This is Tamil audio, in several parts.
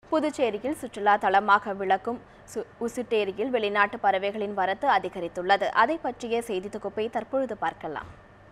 புதுச்சேரியில் சுற்றுலா தளமாக விளக்கும் சு உசுட்டேரியில் வெளிநாட்டு பறவைகளின் வரத்து அதிகரித்துள்ளது அதை பற்றிய செய்தி தொகுப்பை தற்பொழுது பார்க்கலாம்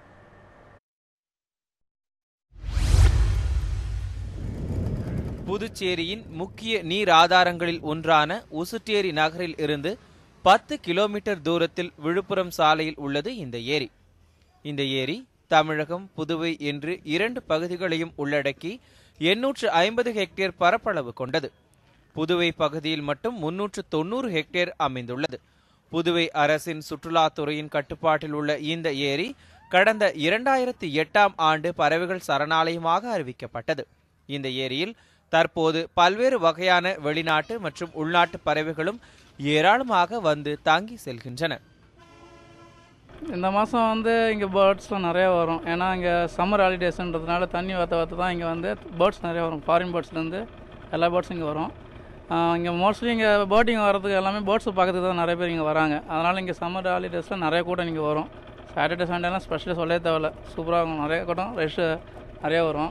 புதுச்சேரியின் முக்கிய நீர் ஆதாரங்களில் ஒன்றான உசுட்டேரி நகரில் இருந்து பத்து கிலோமீட்டர் தூரத்தில் விழுப்புரம் சாலையில் உள்ளது இந்த ஏரி இந்த ஏரி தமிழகம் புதுவை என்று இரண்டு பகுதிகளையும் உள்ளடக்கி எண்ணூற்று ஐம்பது ஹெக்டேர் பரப்பளவு கொண்டது புதுவை பகுதியில் மட்டும் முன்னூற்று தொண்ணூறு ஹெக்டேர் அமைந்துள்ளது புதுவை அரசின் சுற்றுலாத்துறையின் கட்டுப்பாட்டில் உள்ள இந்த ஏரி கடந்த இரண்டாயிரத்தி எட்டாம் ஆண்டு பறவைகள் சரணாலயமாக அறிவிக்கப்பட்டது இந்த ஏரியில் தற்போது பல்வேறு வகையான வெளிநாட்டு மற்றும் உள்நாட்டு பறவைகளும் ஏராளமாக வந்து தாங்கி செல்கின்றன இந்த மாதம் வந்து இங்கே பேர்ட்ஸ்லாம் நிறையா வரும் ஏன்னா இங்கே சம்மர் ஹாலிடேஸ்ன்றதுனால தண்ணி வத்த வத்த தான் இங்கே வந்து பேர்ட்ஸ் நிறையா வரும் ஃபாரின் பேர்ட்ஸ்லேருந்து எல்லா பேர்ட்ஸும் இங்கே வரும் இங்கே மோஸ்ட்லி இங்கே போட்டிங் வரதுக்கு எல்லாமே பேர்ட்ஸ் பார்க்கறதுக்கு தான் நிறைய பேர் இங்கே வராங்க அதனால் இங்கே சம்மர் ஹாலிடேஸில் நிறைய கூட்டம் இங்கே வரும் சாட்டர்டே சண்டேலாம் ஸ்பெஷலி சொல்லவே தேவையில்ல சூப்பராக இருக்கும் நிறைய கூட்டம் ரஷ் நிறையா வரும்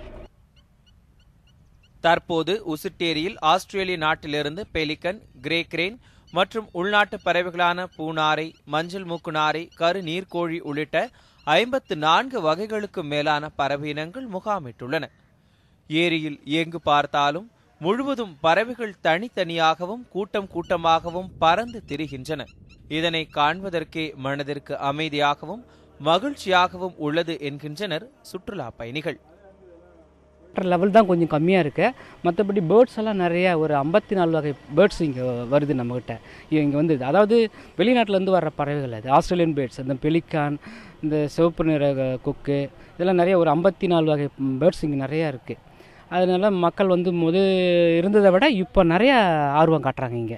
தற்போது உசுட்டேரியில் ஆஸ்திரேலிய நாட்டிலிருந்து பெலிகன் கிரே கிரேன் மற்றும் உள்நாட்டு பறவைகளான பூனாரை மஞ்சள் மூக்கு நாரை கரு நீர்க்கோழி உள்ளிட்ட ஐம்பத்து நான்கு வகைகளுக்கு மேலான பறவை இனங்கள் முகாமிட்டுள்ளன ஏரியில் எங்கு பார்த்தாலும் முழுவதும் பறவைகள் தனித்தனியாகவும் கூட்டம் கூட்டமாகவும் பறந்து திரிகின்றன இதனை காண்பதற்கே மனதிற்கு அமைதியாகவும் மகிழ்ச்சியாகவும் உள்ளது என்கின்றனர் சுற்றுலா பயணிகள் வாட்டர் லெவல் தான் கொஞ்சம் கம்மியாக இருக்குது மற்றபடி பேர்ட்ஸ் எல்லாம் நிறைய ஒரு ஐம்பத்தி நாலு வகை பேர்ட்ஸ் இங்கே வருது நம்மக்கிட்ட இங்கே வந்து அதாவது வெளிநாட்டிலேருந்து வர்ற பறவைகள் அது ஆஸ்திரேலியன் பேர்ட்ஸ் இந்த பெலிக்கான் இந்த சிவப்பு நிற கொக்கு இதெல்லாம் நிறைய ஒரு ஐம்பத்தி நாலு வகை பேர்ட்ஸ் இங்கே நிறையா இருக்குது அதனால் மக்கள் வந்து முத இருந்ததை விட இப்போ நிறையா ஆர்வம் காட்டுறாங்க இங்கே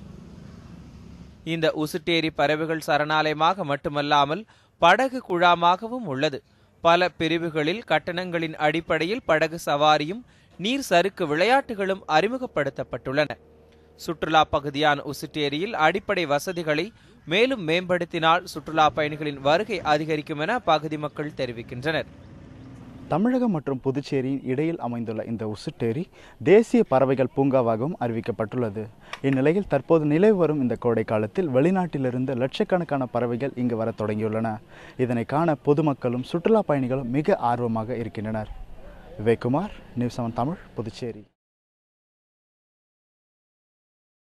இந்த உசுட்டேரி பறவைகள் சரணாலயமாக மட்டுமல்லாமல் படகு குழாமாகவும் உள்ளது பல பிரிவுகளில் கட்டணங்களின் அடிப்படையில் படகு சவாரியும் நீர் சறுக்கு விளையாட்டுகளும் அறிமுகப்படுத்தப்பட்டுள்ளன சுற்றுலா பகுதியான உசுட்டேரியில் அடிப்படை வசதிகளை மேலும் மேம்படுத்தினால் சுற்றுலா பயணிகளின் வருகை அதிகரிக்கும் என அப்பகுதி மக்கள் தெரிவிக்கின்றனர் தமிழகம் மற்றும் புதுச்சேரியின் இடையில் அமைந்துள்ள இந்த உசுட்டேரி தேசிய பறவைகள் பூங்காவாகவும் அறிவிக்கப்பட்டுள்ளது இந்நிலையில் தற்போது நிலவு வரும் இந்த கோடை காலத்தில் வெளிநாட்டிலிருந்து லட்சக்கணக்கான பறவைகள் இங்கு வரத் தொடங்கியுள்ளன இதனை காண பொதுமக்களும் சுற்றுலா பயணிகளும் மிக ஆர்வமாக இருக்கின்றனர் விவேக்குமார் நியூஸ் செவன் தமிழ் புதுச்சேரி